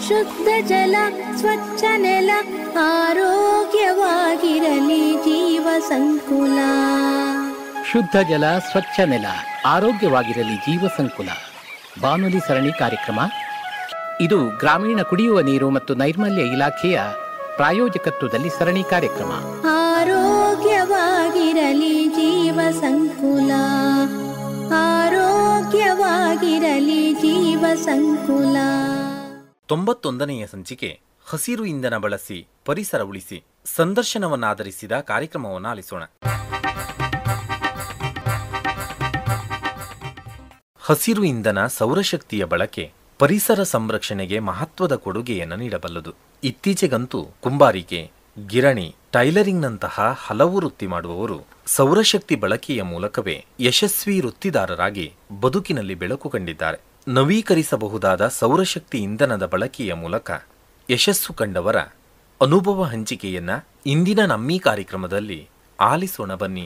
ಶುದ್ಧ ಜಲ ಸ್ವಚ್ಛ ನೆಲ ಆರೋಗ್ಯವಾಗಿರಲಿ ಜೀವ ಸಂಕುಲ ಶುದ್ಧ ಜಲ ಸ್ವಚ್ಛ ನೆಲ ಆರೋಗ್ಯವಾಗಿರಲಿ ಜೀವ ಸಂಕುಲ ಬಾನುಲಿ ಸರಣಿ ಕಾರ್ಯಕ್ರಮ ಇದು ಗ್ರಾಮೀಣ ಕುಡಿಯುವ ನೀರು ಮತ್ತು ನೈರ್ಮಲ್ಯ ಇಲಾಖೆಯ ಪ್ರಾಯೋಜಕತ್ವದಲ್ಲಿ ಸರಣಿ ಕಾರ್ಯಕ್ರಮ ಆರೋಗ್ಯವಾಗಿರಲಿ ಜೀವ ಸಂಕುಲ ಆರೋಗ್ಯವಾಗಿರಲಿ ಜೀವ ಸಂಕುಲ ತೊಂಬತ್ತೊಂದನೆಯ ಸಂಚಿಕೆ ಹಸಿರು ಇಂಧನ ಬಳಸಿ ಪರಿಸರ ಉಳಿಸಿ ಸಂದರ್ಶನವನ್ನಾಧರಿಸಿದ ಕಾರ್ಯಕ್ರಮವನ್ನು ಆಲಿಸೋಣ ಹಸಿರು ಇಂಧನ ಸೌರಶಕ್ತಿಯ ಬಳಕೆ ಪರಿಸರ ಸಂರಕ್ಷಣೆಗೆ ಮಹತ್ವದ ಕೊಡುಗೆಯನ್ನು ನೀಡಬಲ್ಲದು ಇತ್ತೀಚೆಗಂತೂ ಕುಂಬಾರಿಕೆ ಗಿರಣಿ ಟೈಲರಿಂಗ್ನಂತಹ ಹಲವು ವೃತ್ತಿ ಮಾಡುವವರು ಸೌರಶಕ್ತಿ ಬಳಕೆಯ ಮೂಲಕವೇ ಯಶಸ್ವಿ ವೃತ್ತಿದಾರರಾಗಿ ಬದುಕಿನಲ್ಲಿ ಬೆಳಕು ಕಂಡಿದ್ದಾರೆ ನವೀಕರಿಸಬಹುದಾದ ಸೌರಶಕ್ತಿ ಇಂಧನದ ಬಳಕೆಯ ಮೂಲಕ ಯಶಸ್ಸು ಕಂಡವರ ಅನುಭವ ಹಂಚಿಕೆಯನ್ನ ಇಂದಿನ ನಮ್ಮಿ ಕಾರ್ಯಕ್ರಮದಲ್ಲಿ ಆಲಿಸೋಣ ಬನ್ನಿ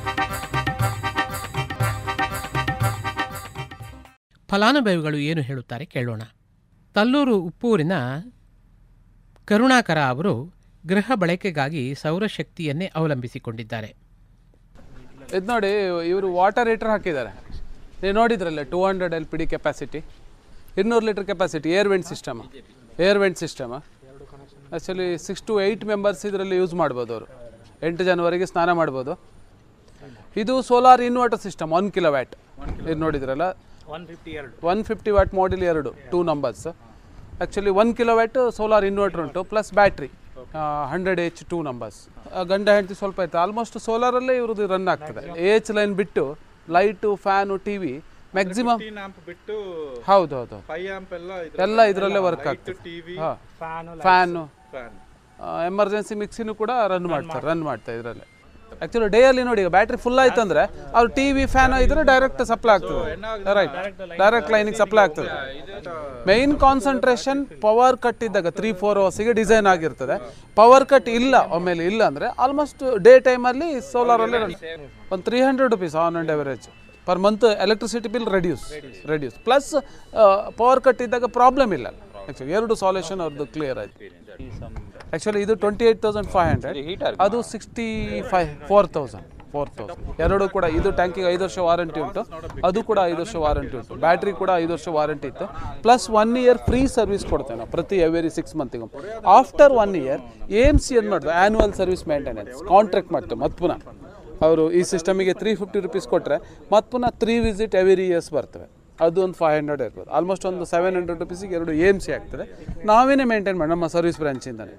ಫಲಾನುಭವಿಗಳು ಏನು ಹೇಳುತ್ತಾರೆ ಕೇಳೋಣ ತಲ್ಲೂರು ಉಪ್ಪೂರಿನ ಕರುಣಾಕರ ಅವರು ಗೃಹ ಬಳಕೆಗಾಗಿ ಸೌರಶಕ್ತಿಯನ್ನೇ ಅವಲಂಬಿಸಿಕೊಂಡಿದ್ದಾರೆ ಇದು ನೋಡಿ ಇವರು ವಾಟರ್ ಹೀಟರ್ ಹಾಕಿದ್ದಾರೆ ನೀವು ನೋಡಿದ್ರಲ್ಲ two hundred L P D capacity ಇನ್ನೂರು litre capacity air vent system air vent system actually six to eight members ಇದರಲ್ಲಿ ಯೂಸ್ ಮಾಡ್ಬೋದು ಅವರು ಎಂಟು ಜನವರೆಗೆ ಸ್ನಾನ ಮಾಡ್ಬೋದು ಇದು solar inverter system one kilowatt ಇದು ನೋಡಿದ್ರಲ್ಲ ಒನ್ ಫಿಫ್ಟಿ ವ್ಯಾಟ್ ಮಾಡಿಲ್ ಎರಡು two numbers actually one kilowatt solar inverter ಉಂಟು plus battery hundred H two numbers ಗಂಡ ಹೆಂಡತಿ ಸ್ವಲ್ಪ ಆಯ್ತು ಆಲ್ಮೋಸ್ಟ್ ಸೋಲಾರಲ್ಲೇ ಇವ್ರದ್ದು ರನ್ ಆಗ್ತದೆ ಎಚ್ ಲೈನ್ ಬಿಟ್ಟು light fan T V maximum ಬಿಟ್ಟು ಹೌದು ಹೌದು ಫೈವ್ ಆಂಪ್ ಎಲ್ಲ ಎಲ್ಲ ಇದರಲ್ಲೇ ವರ್ಕ್ ಆಗ್ತದೆ ಫ್ಯಾನು ಎಮರ್ಜೆನ್ಸಿ ಮಿಕ್ಸಿನೂ ಕೂಡ ರನ್ ಮಾಡ್ತಾರೆ ರನ್ ಮಾಡ್ತಾರೆ ಇದರಲ್ಲೇ ಆ್ಯಕ್ಚುಲಿ ಡೇಯಲ್ಲಿ ನೋಡಿ ಈಗ ಬ್ಯಾಟ್ರಿ ಫುಲ್ ಆಯ್ತು ಅಂದ್ರೆ ಅವ್ರು ಟಿ ವಿ ಫ್ಯಾನ್ ಇದ್ರೆ ಡೈರೆಕ್ಟ್ ಸಪ್ಲೈ ಆಗ್ತದೆ ರೈಟ್ ಡೈರೆಕ್ಟ್ ಲೈನಿಗೆ ಸಪ್ಲೈ ಆಗ್ತದೆ ಮೈನ್ ಕಾನ್ಸಂಟ್ರೇಷನ್ ಪವರ್ ಕಟ್ ಇದ್ದಾಗ ತ್ರೀ ಫೋರ್ ಅವರ್ಸಿಗೆ ಡಿಸೈನ್ ಆಗಿರ್ತದೆ ಪವರ್ ಕಟ್ ಇಲ್ಲ ಒಮ್ಮೆಲೆ ಇಲ್ಲ ಅಂದರೆ ಆಲ್ಮೋಸ್ಟ್ ಡೇ ಟೈಮಲ್ಲಿ ಸೋಲಾರಲ್ಲಿ ಒಂದು three hundred rupees on and average per month electricity bill reduce reduce plus power cut ಇದ್ದಾಗ ಪ್ರಾಬ್ಲಮ್ ಇಲ್ಲ ಆ್ಯಕ್ಚುಲಿ ಎರಡು ಸಾಲ್ಯೂಷನ್ ಅವ್ರದ್ದು ಕ್ಲಿಯರ್ ಆಯ್ತು ಆ್ಯಕ್ಚುಲಿ ಇದು twenty eight thousand five hundred ಅದು sixty five four thousand four thousand ಎರಡು ಕೂಡ ಇದು ಟ್ಯಾಂಕಿಗೆ ಐದು ವರ್ಷ ವಾರಂಟಿ ಉಂಟು ಅದು ಕೂಡ ಐದು ವರ್ಷ ವಾರಂಟಿ ಉಂಟು ಬ್ಯಾಟ್ರಿ ಕೂಡ ಐದು ವರ್ಷ ವಾರಂಟಿ ಇತ್ತು plus one year free service ಕೊಡ್ತೇವೆ ನಾವು ಪ್ರತಿ ಎವರಿ ಸಿಕ್ಸ್ ಮಂತಿಗೂ after one year M C ಏನು ಮಾಡ್ತೇವೆ ಆ್ಯನ್ಯುವಲ್ ಸರ್ವಿಸ್ ಮೇಂಟೆನೆನ್ಸ್ ಕಾಂಟ್ರಾಕ್ಟ್ ಮಾಡ್ತೇವೆ ಮತ್ತೆ ಪುನಃ ಅವರು ಈ ಸಿಸ್ಟಮಿಗೆ ತ್ರೀ ಫಿಫ್ಟಿ ರುಪೀಸ್ ಕೊಟ್ಟರೆ ಮತ್ತೆ ಪುನಃ ತ್ರೀ ವಿಸಿಟ್ ಎವರಿ ಇಯರ್ಸ್ ಬರ್ತವೆ ಅದು ಒಂದು ಫೈವ್ ಹಂಡ್ರೆಡ್ ಇರ್ಬೋದು ಆಲ್ಮೋಸ್ಟ್ ಒಂದು ಸೆವೆನ್ ಹಂಡ್ರೆಡ್ ರುಪೀಸಿಗೆ ಎರಡು ಎಮ್ ಸಿ ಆಗ್ತದೆ ನಾವೇನೇ ಮೇಂಟೈನ್ ಮಾಡಿ ನಮ್ಮ ಸರ್ವಿಸ್ ಬ್ರಾಂಚಿಂದನೇ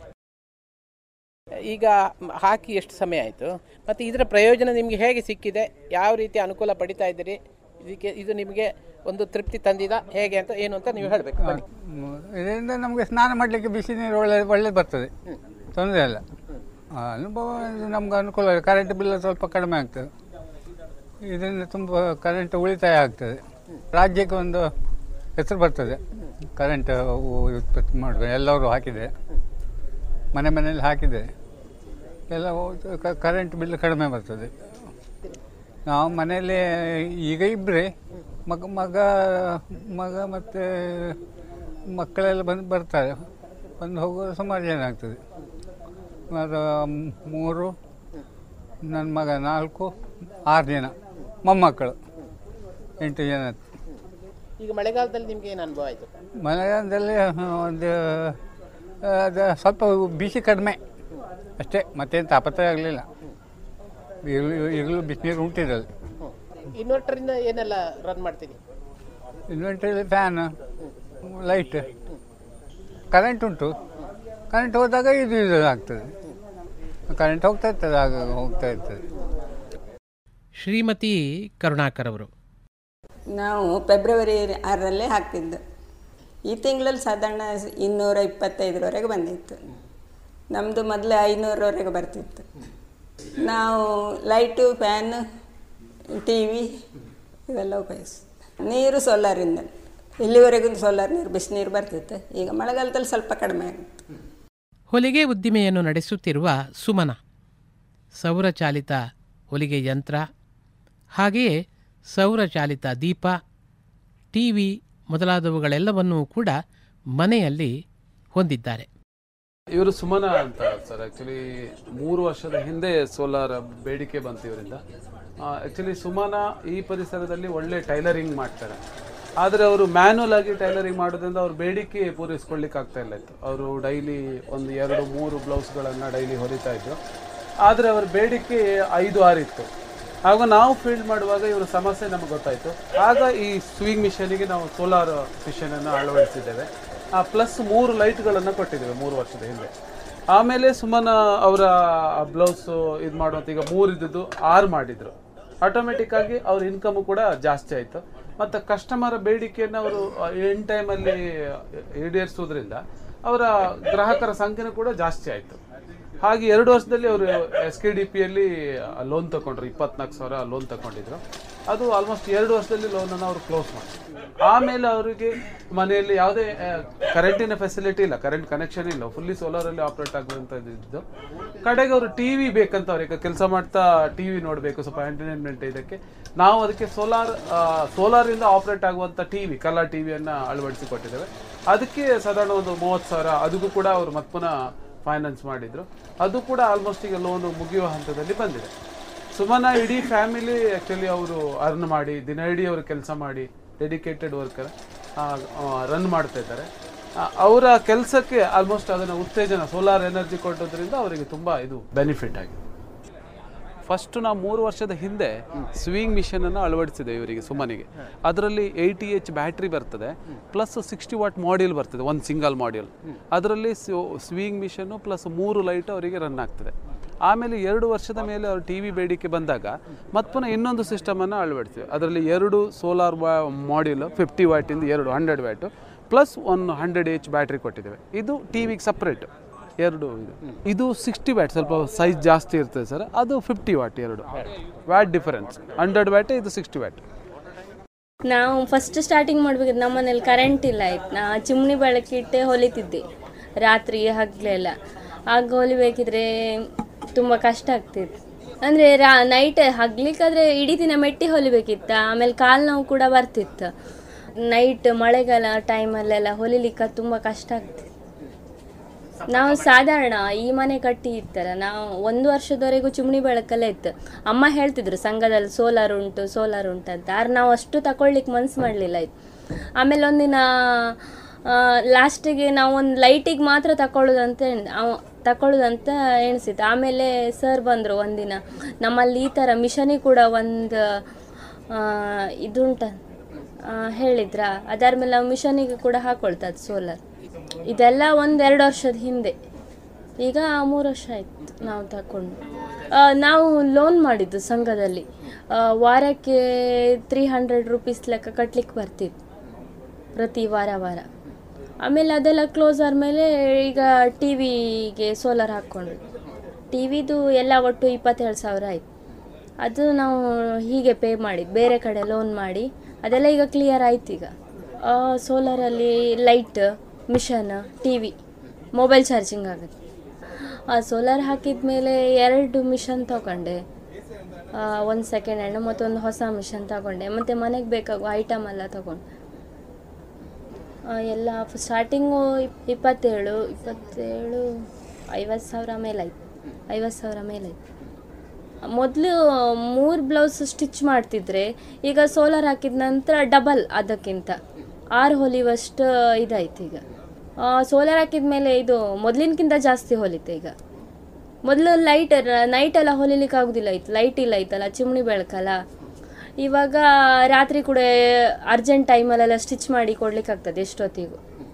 ಈಗ ಹಾಕಿ ಎಷ್ಟು ಸಮಯ ಆಯಿತು ಮತ್ತು ಇದರ ಪ್ರಯೋಜನ ನಿಮಗೆ ಹೇಗೆ ಸಿಕ್ಕಿದೆ ಯಾವ ರೀತಿ ಅನುಕೂಲ ಪಡಿತಾ ಇದ್ದೀರಿ ಇದಕ್ಕೆ ಇದು ನಿಮಗೆ ಒಂದು ತೃಪ್ತಿ ತಂದಿದ ಹೇಗೆ ಅಂತ ಏನು ಅಂತ ನೀವು ಹೇಳಬೇಕು ಬನ್ನಿ ಇದರಿಂದ ನಮಗೆ ಸ್ನಾನ ಮಾಡಲಿಕ್ಕೆ ಬಿಸಿ ನೀರು ಒಳ್ಳೆ ಒಳ್ಳೇದು ಬರ್ತದೆ ತೊಂದರೆ ಇಲ್ಲ ಆ ಅನುಭವ ಇದು ನಮ್ಗೆ ಅನುಕೂಲ ಕರೆಂಟ್ ಬಿಲ್ ಸ್ವಲ್ಪ ಕಡಿಮೆ ಆಗ್ತದೆ ಇದರಿಂದ ತುಂಬ ಕರೆಂಟ್ ಉಳಿತಾಯ ಆಗ್ತದೆ ರಾಜ್ಯಕ್ಕೆ ಒಂದು ಹೆಸರು ಬರ್ತದೆ ಕರೆಂಟ್ ಉತ್ಪತ್ತಿ ಮಾಡುವ ಎಲ್ಲರೂ ಹಾಕಿದೆ ಮನೆ ಮನೆಯಲ್ಲಿ ಹಾಕಿದೆ ಎಲ್ಲ ಕರೆಂಟ್ ಬಿಲ್ ಕಡಿಮೆ ಬರ್ತದೆ ನಾವು ಮನೆಯಲ್ಲಿ ಈಗ ಇಬ್ಬರೇ ಮಗ ಮಗ ಮಗ ಮತ್ತು ಮಕ್ಕಳೆಲ್ಲ ಬಂದು ಬರ್ತಾರೆ ಬಂದು ಹೋಗೋದು ಸುಮಾರು ಜನ ಆಗ್ತದೆ ಅದು ಮೂರು ನನ್ನ ಮಗ ನಾಲ್ಕು ಆರು ಜನ ಮೊಮ್ಮಕ್ಕಳು ಎಂಟು ಜನ ಈಗ ಮಳೆಗಾಲದಲ್ಲಿ ನಿಮಗೆ ಏನು ಅನುಭವ ಆಯಿತು ಮಳೆಗಾಲದಲ್ಲಿ ಒಂದು ಅದು ಸ್ವಲ್ಪ ಬಿಸಿ ಕಡಿಮೆ ಅಷ್ಟೇ ಮತ್ತೇನು ತಾಪತ್ರೆ ಆಗಲಿಲ್ಲ ಈಗಲೂ ಈಗಲೂ ಬಿಸಿನೀರು ಉಂಟಿದ್ರಲ್ಲಿ ಇನ್ವರ್ಟರಿಂದ ಏನೆಲ್ಲ ರನ್ ಮಾಡ್ತೀನಿ ಇನ್ವೆಂಟ್ರಲ್ಲಿ ಫ್ಯಾನ್ ಲೈಟ್ ಕರೆಂಟ್ ಉಂಟು ಕರೆಂಟ್ ಹೋದಾಗ ಇದು ಇದು ಆಗ್ತದೆ ಕರೆಂಟ್ ಹೋಗ್ತಾ ಇರ್ತದೆ ಆಗ ಹೋಗ್ತಾ ಇರ್ತದೆ ಶ್ರೀಮತಿ ಕರುಣಾಕರ್ ಅವರು ನಾವು ಫೆಬ್ರವರಿ ಆರರಲ್ಲೇ ಹಾಕ್ತಿದ್ದು ಈ ತಿಂಗಳಲ್ಲಿ ಸಾಧಾರಣ ಇನ್ನೂರ ಇಪ್ಪತ್ತೈದರವರೆಗೆ ಬಂದಿತ್ತು ನಮ್ಮದು ಮೊದಲು ಐನೂರವರೆಗೆ ಬರ್ತಿತ್ತು ನಾವು ಲೈಟು ಫ್ಯಾನ್ ಟಿ ವಿ ಇವೆಲ್ಲ ಉಪಯೋಗಿಸ್ ನೀರು ಸೋಲಾರಿಂದ ಇಲ್ಲಿವರೆಗೂ ಸೋಲಾರ್ ನೀರು ಬಿಸಿನೀರು ಬರ್ತಿತ್ತು ಈಗ ಮಳೆಗಾಲದಲ್ಲಿ ಸ್ವಲ್ಪ ಕಡಿಮೆ ಆಗುತ್ತೆ ಹೊಲಿಗೆ ಉದ್ದಿಮೆಯನ್ನು ನಡೆಸುತ್ತಿರುವ ಸುಮನ ಸೌರಚಾಲಿತ ಹೊಲಿಗೆ ಯಂತ್ರ ಹಾಗೆಯೇ ಸೌರಚಾಲಿತ ದೀಪ ಟಿ ವಿ ಮೊದಲಾದವುಗಳೆಲ್ಲವನ್ನೂ ಕೂಡ ಮನೆಯಲ್ಲಿ ಹೊಂದಿದ್ದಾರೆ ಇವರು ಸುಮನ ಅಂತ ಸರ್ ಆ್ಯಕ್ಚುಲಿ ಮೂರು ವರ್ಷದ ಹಿಂದೆ ಸೋಲಾರ್ ಬೇಡಿಕೆ ಬಂತು ಇವರಿಂದ ಆ್ಯಕ್ಚುಲಿ ಸುಮನ ಈ ಪರಿಸರದಲ್ಲಿ ಒಳ್ಳೆ ಟೈಲರಿಂಗ್ ಮಾಡ್ತಾರೆ ಆದರೆ ಅವರು ಮ್ಯಾನ್ಯಲ್ ಆಗಿ ಟೈಲರಿಂಗ್ ಮಾಡೋದ್ರಿಂದ ಅವ್ರ ಬೇಡಿಕೆ ಪೂರೈಸ್ಕೊಳ್ಳಿಕ್ಕೆ ಆಗ್ತಾ ಇಲ್ಲ ಇತ್ತು ಅವರು ಡೈಲಿ ಒಂದು ಎರಡು ಮೂರು ಬ್ಲೌಸ್ಗಳನ್ನು ಡೈಲಿ ಹೊಲಿತಾ ಇದ್ರು ಆದರೆ ಅವ್ರ ಬೇಡಿಕೆ ಐದು ಆರು ಇತ್ತು ಆಗ ನಾವು ಫೀಲ್ಡ್ ಮಾಡುವಾಗ ಇವರ ಸಮಸ್ಯೆ ನಮಗೆ ಗೊತ್ತಾಯಿತು ಆಗ ಈ ಸ್ವಿಂಗ್ ಮಿಷನಿಗೆ ನಾವು ಸೋಲಾರ್ ಮಿಷನನ್ನು ಅಳವಡಿಸಿದ್ದೇವೆ ಪ್ಲಸ್ ಮೂರು ಲೈಟ್ಗಳನ್ನು ಕೊಟ್ಟಿದ್ದೇವೆ ಮೂರು ವರ್ಷದ ಹಿಂದೆ ಆಮೇಲೆ ಸುಮ್ಮನ ಅವರ ಬ್ಲೌಸ್ ಇದು ಮಾಡುವಂತ ಈಗ ಮೂರು ಇದ್ದದ್ದು ಆರು ಮಾಡಿದ್ರು ಆಟೋಮೆಟಿಕ್ ಆಗಿ ಅವ್ರ ಇನ್ಕಮ್ ಕೂಡ ಜಾಸ್ತಿ ಆಯಿತು ಮತ್ತು ಕಸ್ಟಮರ್ ಬೇಡಿಕೆಯನ್ನು ಅವರು ಎಂಡ್ ಟೈಮಲ್ಲಿ ಈಡೇರಿಸೋದ್ರಿಂದ ಅವರ ಗ್ರಾಹಕರ ಸಂಖ್ಯೆನೂ ಕೂಡ ಜಾಸ್ತಿ ಆಯಿತು ಹಾಗೆ ಎರಡು ವರ್ಷದಲ್ಲಿ ಅವರು ಎಸ್ ಕೆ ಡಿ ಪಿಯಲ್ಲಿ ಲೋನ್ ತಗೊಂಡ್ರು ಇಪ್ಪತ್ನಾಲ್ಕು ಸಾವಿರ ಲೋನ್ ತಗೊಂಡಿದ್ರು ಅದು ಆಲ್ಮೋಸ್ಟ್ ಎರಡು ವರ್ಷದಲ್ಲಿ ಲೋನನ್ನು ಅವರು ಕ್ಲೋಸ್ ಮಾಡಿದ್ರು ಆಮೇಲೆ ಅವರಿಗೆ ಮನೆಯಲ್ಲಿ ಯಾವುದೇ ಕರೆಂಟಿನ ಫೆಸಿಲಿಟಿ ಇಲ್ಲ ಕರೆಂಟ್ ಕನೆಕ್ಷನ್ ಇಲ್ಲ ಫುಲ್ಲಿ ಸೋಲಾರಲ್ಲಿ ಆಪ್ರೇಟ್ ಆಗುವಂತ ಇದ್ದು ಕಡೆಗೆ ಅವರು ಟಿ ವಿ ಬೇಕಂತ ಅವ್ರಿಗೆ ಕೆಲಸ ಮಾಡ್ತಾ ಟಿ ವಿ ನೋಡಬೇಕು ಸ್ವಲ್ಪ ಎಂಟರ್ಟೈನ್ಮೆಂಟ್ ಇದಕ್ಕೆ ನಾವು ಅದಕ್ಕೆ ಸೋಲಾರ್ ಸೋಲಾರಿಂದ ಆಪ್ರೇಟ್ ಆಗುವಂಥ ಟಿ ವಿ ಕಲರ್ ಟಿ ವಿಯನ್ನು ಅಳವಡಿಸಿ ಕೊಟ್ಟಿದ್ದೇವೆ ಅದಕ್ಕೆ ಸಾಧಾರಣ ಒಂದು ಮೂವತ್ತು ಸಾವಿರ ಅದಕ್ಕೂ ಕೂಡ ಅವರು ಮತ್ತೆ ಪುನಃ ಫೈನಾನ್ಸ್ ಮಾಡಿದ್ರು ಅದು ಕೂಡ ಆಲ್ಮೋಸ್ಟ್ ಈಗ ಲೋನು ಮುಗಿಯುವ ಹಂತದಲ್ಲಿ ಬಂದಿದೆ ಸುಮನ ಇಡೀ ಫ್ಯಾಮಿಲಿ ಆ್ಯಕ್ಚುಲಿ ಅವರು ಅರ್ನ್ ಮಾಡಿ ದಿನ ಇಡೀ ಅವರು ಕೆಲಸ ಮಾಡಿ ಡೆಡಿಕೇಟೆಡ್ ವರ್ಕರ್ ರನ್ ಮಾಡ್ತಾ ಇದ್ದಾರೆ ಆ, ಅವರ ಕೆಲಸಕ್ಕೆ ಆಲ್ಮೋಸ್ಟ್ ಅದನ್ನು ಉತ್ತೇಜನ ಸೋಲಾರ್ ಎನರ್ಜಿ ಕೊಟ್ಟೋದ್ರಿಂದ ಅವರಿಗೆ ತುಂಬ ಇದು ಬೆನಿಫಿಟ್ ಆಗಿದೆ ಫಸ್ಟ್ ನಾವು ಮೂರು ವರ್ಷದ ಹಿಂದೆ ಸ್ವಿಂಗ್ ಮಿಷನ್ ಅನ್ನು ಅಳವಡಿಸಿದೆ ಇವರಿಗೆ ಸುಮನಿಗೆ ಅದರಲ್ಲಿ ಏಯ್ಟಿ ಎಚ್ ಬ್ಯಾಟ್ರಿ ಬರ್ತದೆ ಪ್ಲಸ್ ಸಿಕ್ಸ್ಟಿ ವಾಟ್ ಮಾಡ್ಯೂಲ್ ಬರ್ತದೆ ಒಂದು ಸಿಂಗಲ್ ಮಾಡ್ಯೂಲ್ ಅದರಲ್ಲಿ ಸ್ವಿಂಗ್ ಮಿಷನ್ನು ಪ್ಲಸ್ ಮೂರು ಲೈಟ್ ಅವರಿಗೆ ರನ್ ಆಗ್ತದೆ ಆಮೇಲೆ ಎರಡು ವರ್ಷದ ಮೇಲೆ ಅವ್ರು ಟಿ ವಿ ಬೇಡಿಕೆ ಬಂದಾಗ ಮತ್ತೆ ಪುನಃ ಇನ್ನೊಂದು ಸಿಸ್ಟಮನ್ನು ಅಳವಡಿಸಿವೆ ಅದರಲ್ಲಿ ಎರಡು ಸೋಲಾರ್ ಮಾಡ್ಯೂಲ್ ಫಿಫ್ಟಿ ವ್ಯಾಟಿಂದ ಎರಡು hundred watt plus one hundred H battery ಕೊಟ್ಟಿದ್ದೇವೆ ಇದು ಟಿ ವಿಗೆ ಸಪ್ರೇಟ್ ಎರಡು ಇದು ಇದು ಸಿಕ್ಸ್ಟಿ ವ್ಯಾಟ್ ಸ್ವಲ್ಪ ಸೈಜ್ ಜಾಸ್ತಿ ಇರ್ತದೆ ಸರ್ ಅದು ಫಿಫ್ಟಿ ವಾಟ್ ಎರಡು ವ್ಯಾಟ್ ಡಿಫರೆನ್ಸ್ ಹಂಡ್ರೆಡ್ ವ್ಯಾಟ್ ಇದು ಸಿಕ್ಸ್ಟಿ ವ್ಯಾಟ್ ನಾವು ಫಸ್ಟ್ ಸ್ಟಾರ್ಟಿಂಗ್ ಮಾಡ್ಬೇಕಿದ್ರೆ ನಮ್ಮ ಮನೇಲಿ ಕರೆಂಟ್ ಇಲ್ಲ ಆಯ್ತು ನಾ ಚಿಮ್ನಿ ಬೆಳಕಿಟ್ಟೆ ಹೊಲಿತಿದ್ದೆ ರಾತ್ರಿ ಹಗಲೆಲ್ಲ ಆಗ ಹೊಲಿಬೇಕಿದ್ರೆ ತುಂಬ ಕಷ್ಟ ಆಗ್ತಿತ್ತು ಅಂದರೆ ರಾ ನೈಟ್ ಹಗ್ಲಿಕ್ಕಾದ್ರೆ ಇಡೀ ದಿನ ಮೆಟ್ಟಿ ಹೊಲಿಬೇಕಿತ್ತು ಆಮೇಲೆ ಕಾಲು ನೋವು ಕೂಡ ಬರ್ತಿತ್ತು ನೈಟ್ ಮಳೆಗಾಲ ಟೈಮಲ್ಲೆಲ್ಲ ಹೊಲಿಲಿಕ್ಕೆ ತುಂಬ ಕಷ್ಟ ಆಗ್ತಿತ್ತು ನಾವು ಸಾಧಾರಣ ಈ ಮನೆ ಕಟ್ಟಿ ಇತ್ತಲ್ಲ ನಾವು ಒಂದು ವರ್ಷದವರೆಗೂ ಚಿಮ್ನಿ ಬೆಳಕಲ್ಲೇ ಇತ್ತು ಅಮ್ಮ ಹೇಳ್ತಿದ್ರು ಸಂಘದಲ್ಲಿ ಸೋಲಾರ್ ಉಂಟು ಸೋಲಾರ್ ಉಂಟು ಅಂತ ಆದ್ರೆ ನಾವು ಅಷ್ಟು ತಗೊಳ್ಲಿಕ್ಕೆ ಮನ್ಸು ಮಾಡಲಿಲ್ಲ ಇತ್ತು ಆಮೇಲೆ ಒಂದಿನ ಲಾಸ್ಟಿಗೆ ನಾವು ಒಂದು ಲೈಟಿಗೆ ಮಾತ್ರ ತಗೊಳ್ಳೋದಂತ ಎಣ್- ಅವ ತಗೊಳ್ಳೋದಂತ ಎಣಿಸಿತ್ತು ಆಮೇಲೆ ಸರ್ ಬಂದರು ಒಂದಿನ ನಮ್ಮಲ್ಲಿ ಈ ಥರ ಮಿಷನಿಗೆ ಕೂಡ ಒಂದು ಇದುಂಟ ಆ, ಹೇಳಿದ್ರ ಅದಾದ್ಮೇಲೆ ನಾವು ಮಿಷನಿಗೆ ಕೂಡ ಹಾಕೊಳ್ತದ್ದು ಸೋಲಾರ್ ಇದೆಲ್ಲ ಒಂದು ಎರಡು ವರ್ಷದ ಹಿಂದೆ ಈಗ ಮೂರು ವರ್ಷ ಆಯ್ತು ನಾವು ತಗೊಂಡು ಆ, ನಾವು ಲೋನ್ ಮಾಡಿದ್ದು ಸಂಘದಲ್ಲಿ ಆ, ವಾರಕ್ಕೆ ತ್ರೀ ಹಂಡ್ರೆಡ್ ರುಪೀಸ್ ಲೆಕ್ಕ ಕಟ್ಲಿಕ್ಕೆ ಬರ್ತಿತ್ತು ಪ್ರತಿ ವಾರ ವಾರ ಆಮೇಲೆ ಅದೆಲ್ಲ ಕ್ಲೋಸ್ ಆದಮೇಲೆ ಈಗ ಟಿ ವಿಗೆ ಸೋಲಾರ್ ಹಾಕ್ಕೊಂಡ್ವಿ ಟಿ ವಿದು ಎಲ್ಲ ಒಟ್ಟು ಇಪ್ಪತ್ತೇಳು ಸಾವಿರ ಆಯಿತು ಅದು ನಾವು ಹೀಗೆ ಪೇ ಮಾಡಿದ್ದು ಬೇರೆ ಕಡೆ ಲೋನ್ ಮಾಡಿ ಅದೆಲ್ಲ ಈಗ ಕ್ಲಿಯರ್ ಆಯ್ತು ಈಗ ಸೋಲಾರಲ್ಲಿ light machine TV mobile charging ಆಗುತ್ತೆ ಆ ಸೋಲಾರ್ ಹಾಕಿದ ಮೇಲೆ ಎರಡು ಮಿಷನ್ ತಗೊಂಡೆ ಒಂದು ಸೆಕೆಂಡ್ ಹ್ಯಾಂಡ್ ಮತ್ತೊಂದು ಹೊಸ ಮಿಷನ್ ತಗೊಂಡೆ ಮತ್ತು ಮನೆಗೆ ಬೇಕಾಗುವ ಐಟಮ್ ಎಲ್ಲ ತಗೊಂಡೆ ಆ, ಎಲ್ಲ ಸ್ಟಾರ್ಟಿಂಗು ಇಪ್ಪತ್ತೇಳು ಇಪ್ಪತ್ತೇಳು ಐವತ್ತು ಸಾವಿರ ಮೇಲಾಯ್ತು ಐವತ್ತು ಸಾವಿರ ಮೇಲಾಯ್ತು ಮೊದಲು ಮೂರು ಬ್ಲೌಸ್ ಸ್ಟಿಚ್ ಮಾಡ್ತಿದ್ರೆ ಈಗ ಸೋಲಾರ್ ಹಾಕಿದ ನಂತರ ಡಬಲ್ ಅದಕ್ಕಿಂತ ಆರು ಹೊಲಿವಷ್ಟು ಇದಾಯ್ತು ಈಗ ಸೋಲಾರ್ ಹಾಕಿದ ಮೇಲೆ ಇದು ಮೊದಲಿನಕ್ಕಿಂತ ಜಾಸ್ತಿ ಹೊಲಿತೆ ಈಗ ಮೊದಲು ಲೈಟ್ ನೈಟೆಲ್ಲ ಹೊಲಿಲಿಕ್ಕೆ ಆಗೋದಿಲ್ಲ ಇತ್ತು ಲೈಟ್ ಇಲ್ಲ ಇತ್ತಲ್ಲ ಚಿಮ್ನಿ ಬೆಳಕಲ್ಲ ಇವಾಗ ರಾತ್ರಿ ಕೂಡ ಅರ್ಜೆಂಟ್ ಟೈಮಲ್ಲೆಲ್ಲ ಸ್ಟಿಚ್ ಮಾಡಿ ಕೊಡ್ಲಿಕ್ಕೆ ಆಗ್ತದೆ ಎಷ್ಟೊತ್ತಿಗೂ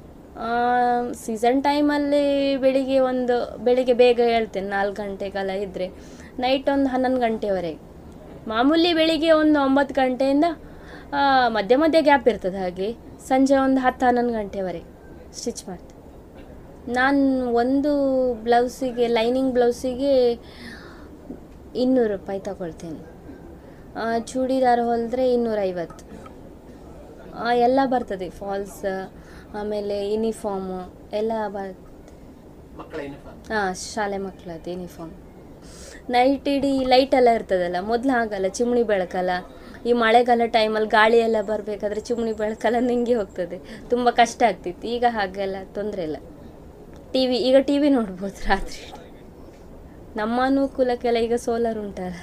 ಸೀಸನ್ ಟೈಮಲ್ಲಿ ಬೆಳಿಗ್ಗೆ ಒಂದು ಬೆಳಿಗ್ಗೆ ಬೇಗ ಹೇಳ್ತೇನೆ ನಾಲ್ಕು ಗಂಟೆಗೆಲ್ಲ ಇದ್ದರೆ ನೈಟ್ ಒಂದು ಹನ್ನೊಂದು ಗಂಟೆವರೆಗೆ ಮಾಮೂಲಿ ಬೆಳಿಗ್ಗೆ ಒಂದು ಒಂಬತ್ತು ಗಂಟೆಯಿಂದ ಆ, ಮಧ್ಯೆ ಮಧ್ಯೆ ಗ್ಯಾಪ್ ಇರ್ತದೆ ಹಾಗೆ ಸಂಜೆ ಒಂದು ಹತ್ತು ಹನ್ನೊಂದು ಗಂಟೆವರೆಗೆ ಸ್ಟಿಚ್ ಮಾಡ್ತೇನೆ ನಾನು ಒಂದು ಬ್ಲೌಸಿಗೆ ಲೈನಿಂಗ್ ಬ್ಲೌಸಿಗೆ ಇನ್ನೂರು ರೂಪಾಯಿ ತಗೊಳ್ತೇನೆ ಆ, ಚೂಡಿದಾರ ಹೊಲಿದ್ರೆ ಇನ್ನೂರೈವತ್ತು ಆ, ಎಲ್ಲ ಬರ್ತದೆ ಫಾಲ್ಸ್ ಆಮೇಲೆ ಯೂನಿಫಾರ್ಮು ಎಲ್ಲ ಬರ್ತದೆ ಹಾಂ ಶಾಲೆ ಮಕ್ಕಳದ್ದು ಯೂನಿಫಾರ್ಮ್ ನೈಟ್ ಇಡೀ ಲೈಟ್ ಎಲ್ಲ ಇರ್ತದಲ್ಲ ಮೊದಲು ಆಗಲ್ಲ ಚಿಮ್ನಿ ಬೆಳಕಲ್ಲ ಈ ಮಳೆಗಾಲ ಟೈಮಲ್ಲಿ ಗಾಳಿ ಎಲ್ಲ ಬರಬೇಕಾದ್ರೆ ಚಿಮಣಿ ಬೆಳಕೆಲ್ಲ ನಿಂಗೆ ಹೋಗ್ತದೆ ತುಂಬ ಕಷ್ಟ ಆಗ್ತಿತ್ತು ಈಗ ಹಾಗೆಲ್ಲ ತೊಂದರೆ ಇಲ್ಲ ಟಿ ವಿ ಈಗ ಟಿ ವಿ ನೋಡ್ಬೋದು ರಾತ್ರಿ ನಮ್ಮ ಅನುಕೂಲಕ್ಕೆಲ್ಲ ಈಗ ಸೋಲಾರ್ ಉಂಟಲ್ಲ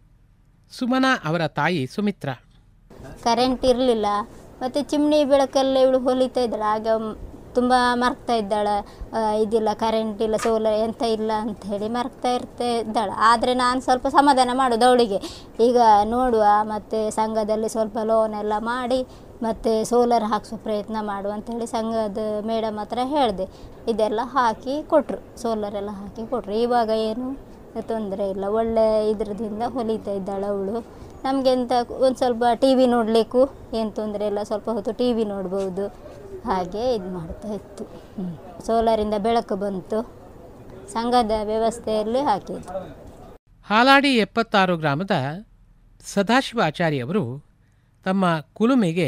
ಸುಮನಾ ಅವರ ತಾಯಿ ಸುಮಿತ್ರಾ ಕರೆಂಟ್ ಇರಲಿಲ್ಲ ಮತ್ತು ಚಿಮ್ನಿ ಬೆಳಕಲ್ಲಿ ಇವಳು ಹೊಲಿತಾ ಇದ್ದಾಳೆ ಆಗ ತುಂಬ ಮರ್ಕ್ತಾ ಇದ್ದಾಳೆ ಆ, ಇದಿಲ್ಲ ಕರೆಂಟ್ ಇಲ್ಲ ಸೋಲಾರ್ ಎಂತ ಇಲ್ಲ ಅಂತ ಹೇಳಿ ಮರ್ಕ್ತಾ ಇರ್ತಾ ಇದ್ದಾಳೆ ಆದರೆ ನಾನು ಸ್ವಲ್ಪ ಸಮಾಧಾನ ಮಾಡೋದು ಅವಳಿಗೆ ಈಗ ನೋಡುವ ಮತ್ತು ಸಂಘದಲ್ಲಿ ಸ್ವಲ್ಪ ಲೋನ್ ಎಲ್ಲ ಮಾಡಿ ಮತ್ತು ಸೋಲಾರ್ ಹಾಕಿಸೋ ಪ್ರಯತ್ನ ಮಾಡು ಅಂತೇಳಿ ಸಂಘದ ಮೇಡಮ್ ಹತ್ರ ಹೇಳಿದೆ ಇದೆಲ್ಲ ಹಾಕಿ ಕೊಟ್ಟರು ಸೋಲಾರ್ ಎಲ್ಲ ಹಾಕಿ ಕೊಟ್ಟರು ಇವಾಗ ಏನು ತೊಂದರೆ ಇಲ್ಲ ಒಳ್ಳೆ ಇದ್ರದಿಂದ ಹೊಲಿತಾ ಇದ್ದಾಳೆ ಅವಳು ನಮಗೆ ಎಂತ ಒಂದು ಸ್ವಲ್ಪ ಟಿ ವಿ ನೋಡಲಿಕ್ಕೂ ಏನು ತೊಂದರೆ ಇಲ್ಲ ಸ್ವಲ್ಪ ಹೊತ್ತು ಟಿ ವಿ ನೋಡ್ಬೋದು ಹಾಗೆ ಇದು ಮಾಡ್ತಾ ಇತ್ತು ಹ್ಮ್. ಸೋಲಾರಿಂದ ಬೆಳಕು ಬಂತು ಸಂಘದ ವ್ಯವಸ್ಥೆಯಲ್ಲಿ ಹಾಕಿದ್ದು ಹಾಲಾಡಿ ಎಪ್ಪತ್ತಾರು ಗ್ರಾಮದ ಸದಾಶಿವ ಆಚಾರ್ಯವರು ತಮ್ಮ ಕುಲುಮೆಗೆ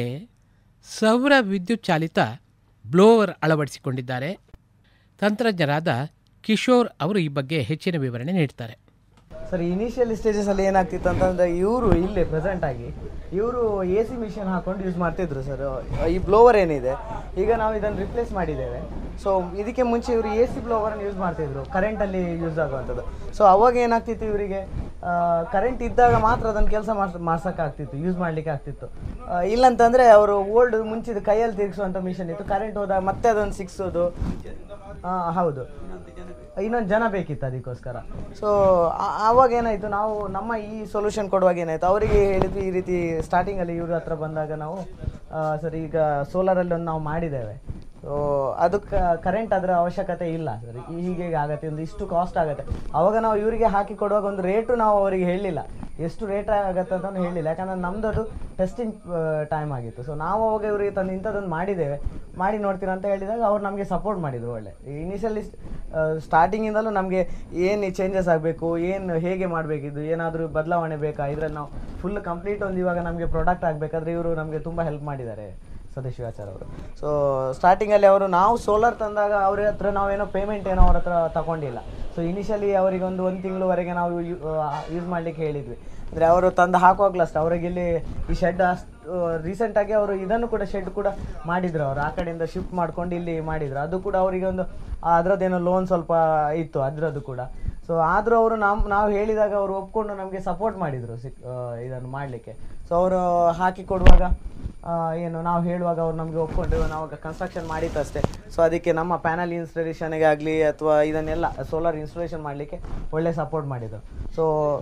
ಸೌರ ವಿದ್ಯುತ್ ಚಾಲಿತ ಬ್ಲೋವರ್ ಅಳವಡಿಸಿಕೊಂಡಿದ್ದಾರೆ ತಂತ್ರಜ್ಞರಾದ ಕಿಶೋರ್ ಅವರು ಈ ಬಗ್ಗೆ ಹೆಚ್ಚಿನ ವಿವರಣೆ ನೀಡ್ತಾರೆ ಸರ್ ಇನಿಷಿಯಲ್ ಸ್ಟೇಜಸಲ್ಲಿ ಏನಾಗ್ತಿತ್ತು ಅಂತಂದರೆ ಇವರು ಇಲ್ಲೇ ಪ್ರೆಸೆಂಟ್ ಆಗಿ ಇವರು ಎ ಸಿ ಮಿಷನ್ ಹಾಕೊಂಡು ಯೂಸ್ ಮಾಡ್ತಿದ್ರು ಸರ್ ಈ ಬ್ಲೋವರ್ ಏನಿದೆ ಈಗ ನಾವು ಇದನ್ನು ರಿಪ್ಲೇಸ್ ಮಾಡಿದ್ದೇವೆ ಸೊ ಇದಕ್ಕೆ ಮುಂಚೆ ಇವರು ಎ ಸಿ ಬ್ಲೋವರನ್ನು ಯೂಸ್ ಮಾಡ್ತಿದ್ರು ಕರೆಂಟಲ್ಲಿ ಯೂಸ್ ಆಗುವಂಥದ್ದು ಸೊ ಅವಾಗ ಏನಾಗ್ತಿತ್ತು ಇವರಿಗೆ ಕರೆಂಟ್ ಇದ್ದಾಗ ಮಾತ್ರ ಅದನ್ನು ಕೆಲಸ ಮಾಡ್ಸ ಮಾಡ್ಸೋಕ್ಕಾಗ್ತಿತ್ತು ಯೂಸ್ ಮಾಡಲಿಕ್ಕೆ ಆಗ್ತಿತ್ತು ಆ, ಇಲ್ಲಂತಂದರೆ ಅವರು ಓಲ್ಡ್ ಮುಂಚಿದ ಕೈಯಲ್ಲಿ ತಿರುಗಿಸುವಂಥ ಮಿಷನ್ ಇತ್ತು ಕರೆಂಟ್ ಹೋದಾಗ ಮತ್ತೆ ಅದನ್ನು ಸಿಕ್ಸೋದು ಹಾಂ ಹೌದು ಇನ್ನೊಂದು ಜನ ಬೇಕಿತ್ತು ಅದಕ್ಕೋಸ್ಕರ ಸೊ ಆವಾಗ ಏನಾಯಿತು ನಾವು ನಮ್ಮ ಈ ಸೊಲ್ಯೂಷನ್ ಕೊಡುವಾಗ ಏನಾಯಿತು ಅವರಿಗೆ ಹೇಳಿದ್ವಿ ಈ ರೀತಿ ಸ್ಟಾರ್ಟಿಂಗಲ್ಲಿ ಇವ್ರ ಹತ್ರ ಬಂದಾಗ ನಾವು ಆ, ಸರ್ ಈಗ ಸೋಲಾರಲ್ಲಿ ಒಂದು ನಾವು ಮಾಡಿದ್ದೇವೆ ಸೊ ಅದಕ್ಕೆ ಕರೆಂಟ್ ಅದರ ಅವಶ್ಯಕತೆ ಇಲ್ಲ ಸರ್ ಹೀಗೆ ಆಗತ್ತೆ ಒಂದು ಇಷ್ಟು ಕಾಸ್ಟ್ ಆಗುತ್ತೆ ಅವಾಗ ನಾವು ಇವರಿಗೆ ಹಾಕಿ ಕೊಡುವಾಗ ಒಂದು ರೇಟು ನಾವು ಅವರಿಗೆ ಹೇಳಲಿಲ್ಲ ಎಷ್ಟು ರೇಟ್ ಆಗತ್ತೆ ಅಂತ ಹೇಳಿಲ್ಲ ಯಾಕಂದ್ರೆ ನಮ್ದು ಅದು ಟೆಸ್ಟಿಂಗ್ ಟೈಮ್ ಆಗಿತ್ತು ಸೊ ನಾವು ಅವಾಗ ಇವರಿಗೆ ತಂದು ಇಂಥದ್ದೊಂದು ಮಾಡಿದ್ದೇವೆ ಮಾಡಿ ನೋಡ್ತೀರಾ ಅಂತ ಹೇಳಿದಾಗ ಅವ್ರು ನಮಗೆ ಸಪೋರ್ಟ್ ಮಾಡಿದ್ರು ಒಳ್ಳೆ ಇನಿಷಿಯಲಿ ಸ್ಟಾರ್ಟಿಂಗಿಂದಲೂ ನಮಗೆ ಏನು ಚೇಂಜಸ್ ಆಗಬೇಕು ಏನು ಹೇಗೆ ಮಾಡಬೇಕಿದ್ದು ಏನಾದರೂ ಬದಲಾವಣೆ ಬೇಕಾ ಇದರಲ್ಲಿ ನಾವು ಫುಲ್ ಕಂಪ್ಲೀಟ್ ಒಂದು ಇವಾಗ ನಮಗೆ ಪ್ರಾಡಕ್ಟ್ ಆಗಬೇಕಾದ್ರೆ ಇವರು ನಮಗೆ ತುಂಬ ಹೆಲ್ಪ್ ಮಾಡಿದ್ದಾರೆ ಸದಾಶಿವಾಚಾರ್ಯ ಅವರು ಸೊ ಸ್ಟಾರ್ಟಿಂಗಲ್ಲಿ ಅವರು ನಾವು ಸೋಲಾರ್ ತಂದಾಗ ಅವ್ರ ಹತ್ರ ನಾವೇನೋ ಪೇಮೆಂಟ್ ಏನೋ ಅವ್ರ ಹತ್ರ ತಗೊಂಡಿಲ್ಲ ಸೊ ಇನಿಷಿಯಲಿ ಅವರಿಗೆ ಒಂದು ಒಂದು ತಿಂಗಳವರೆಗೆ ನಾವು ಯೂಸ್ ಮಾಡಲಿಕ್ಕೆ ಹೇಳಿದ್ವಿ ಅಂದರೆ ಅವರು ತಂದು ಹಾಕುವಾಗಲೂ ಅಷ್ಟೇ ಅವರಿಗೆ ಇಲ್ಲಿ ಈ ಶೆಡ್ ಅಷ್ಟು ರೀಸೆಂಟಾಗಿ ಅವರು ಇದನ್ನು ಕೂಡ ಶೆಡ್ ಕೂಡ ಮಾಡಿದ್ರು ಅವರು ಆ ಕಡೆಯಿಂದ ಶಿಫ್ಟ್ ಮಾಡ್ಕೊಂಡು ಇಲ್ಲಿ ಮಾಡಿದ್ರು ಅದು ಕೂಡ ಅವರಿಗೆ ಒಂದು ಅದರದ್ದೇನೋ ಲೋನ್ ಸ್ವಲ್ಪ ಇತ್ತು ಅದರದ್ದು ಕೂಡ ಸೊ ಆದರೂ ಅವರು ನಮ್ಮ ನಾವು ಹೇಳಿದಾಗ ಅವರು ಒಪ್ಕೊಂಡು ನಮಗೆ ಸಪೋರ್ಟ್ ಮಾಡಿದರು ಸಿಕ್ ಆ, ಇದನ್ನು ಮಾಡಲಿಕ್ಕೆ ಸೊ ಅವರು ಹಾಕಿ ಕೊಡುವಾಗ ಆ, ಏನು ನಾವು ಹೇಳುವಾಗ ಅವ್ರು ನಮಗೆ ಒಪ್ಕೊಂಡು ನಾವು ಕನ್ಸ್ಟ್ರಕ್ಷನ್ ಮಾಡಿತ್ತಷ್ಟೇ ಸೊ ಅದಕ್ಕೆ ನಮ್ಮ ಪ್ಯಾನಲ್ ಇನ್ಸ್ಟಾಲೇಷನ್ಗೆ ಆಗಲಿ ಅಥವಾ ಇದನ್ನೆಲ್ಲ ಸೋಲಾರ್ ಇನ್ಸ್ಟಾಲೇಷನ್ ಮಾಡಲಿಕ್ಕೆ ಒಳ್ಳೆ ಸಪೋರ್ಟ್ ಮಾಡಿದರು ಸೊ